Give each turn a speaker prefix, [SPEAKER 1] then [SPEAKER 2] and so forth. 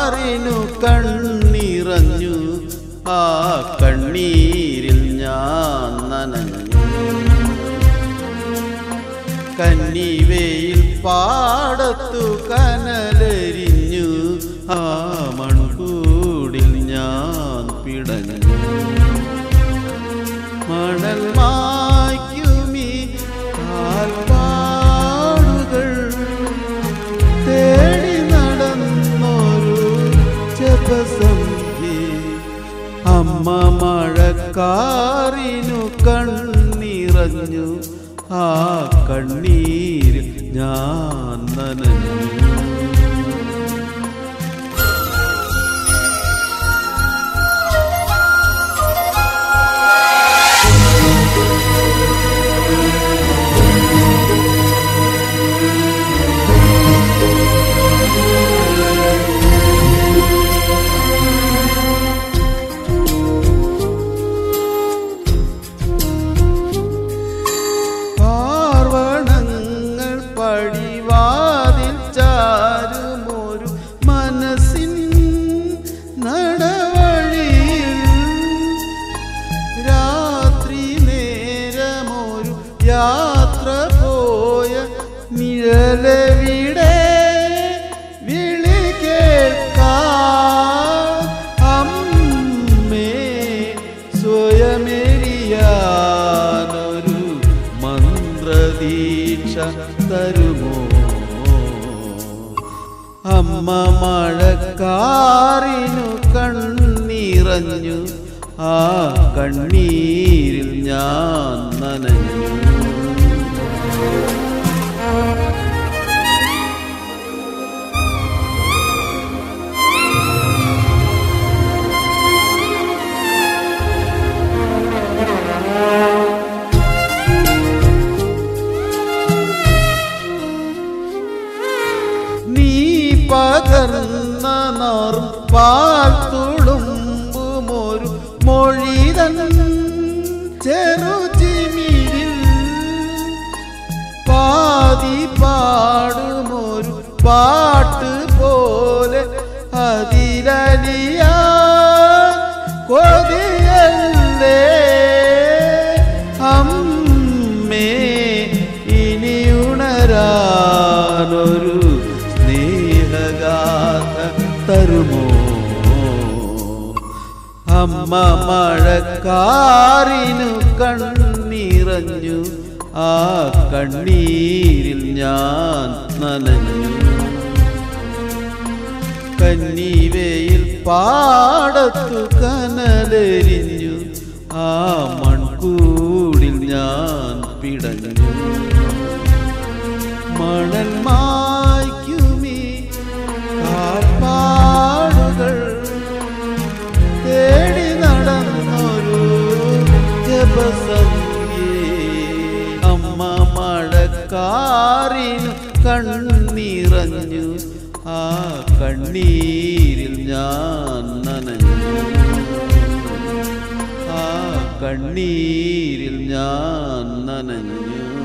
[SPEAKER 1] മഴക്കാറിനു കണ്ണിറഞ്ഞു ആ കണ്ണീരിൽ ഞാൻ നനഞ്ഞു കന്നിവയിൽ പാടത്തു കനലരിഞ്ഞു ആ മൺകൂടിൽ ഞാൻ പിടഞ്ഞു മണൽ മായ്ക്കുമീ കാൽപ്പാടുകൾ തേടി നടന്നൊരു ജപസന്ധി അമ്മ മഴക്കാറിനു കണ്ണിറഞ്ഞു ആ കണ്ണീരിൽ ഞാൻ നനഞ്ഞു പാർവണങ്ങൾ പടിവാതിൽ ചാരുമൊരു മനസ്സിൻ നടവഴിയിൽ രാത്രി നേരമൊരു യാത്ര പോയ നിഴലവിടെ വിളി കേൾക്കാം അമ്മേ സ്വയമെരിയാനൊരു മന്ത്രദീക്ഷ തരുമോ അമ്മ മഴക്കാറിനു കണ്ണിറഞ്ഞു ആ കണ്ണീരിൽ ഞാൻ നനഞ്ഞു നീ പകർന്ന നോറും പാൽ തുളുമ്പുമൊരു മൊഴിതൻ ചെറുചിമിഴിൽ പാതി പാടുമൊരു പാട്ട് പോലെ അതിരലിയ കൊതിയല്ലേ അമ്മേ ഇനി ഉണരാനൊരു സ്നേഹഗാഥ തരുമോ അമ്മ മഴക്കാറിനു കണ്ണിറഞ്ഞു ആ കണ്ണീരിൽ ഞാൻ നനഞ്ഞു കന്നിവയിൽ പാടത്തു കനലെരിഞ്ഞു ആ മൺകൂടിൽ ഞാൻ പിടഞ്ഞു മണൽ മായ്ക്കുമീ കാൽപ്പാടുകൾ തേടി നടന്നൊരു ജപസംഗി അമ്മ മഴക്കാറിനു കണ്ണിറഞ്ഞു ആ കണ്ണീരിൽ ഞാൻ നനഞ്ഞു ആ കണ്ണീരിൽ ഞാൻ നനഞ്ഞു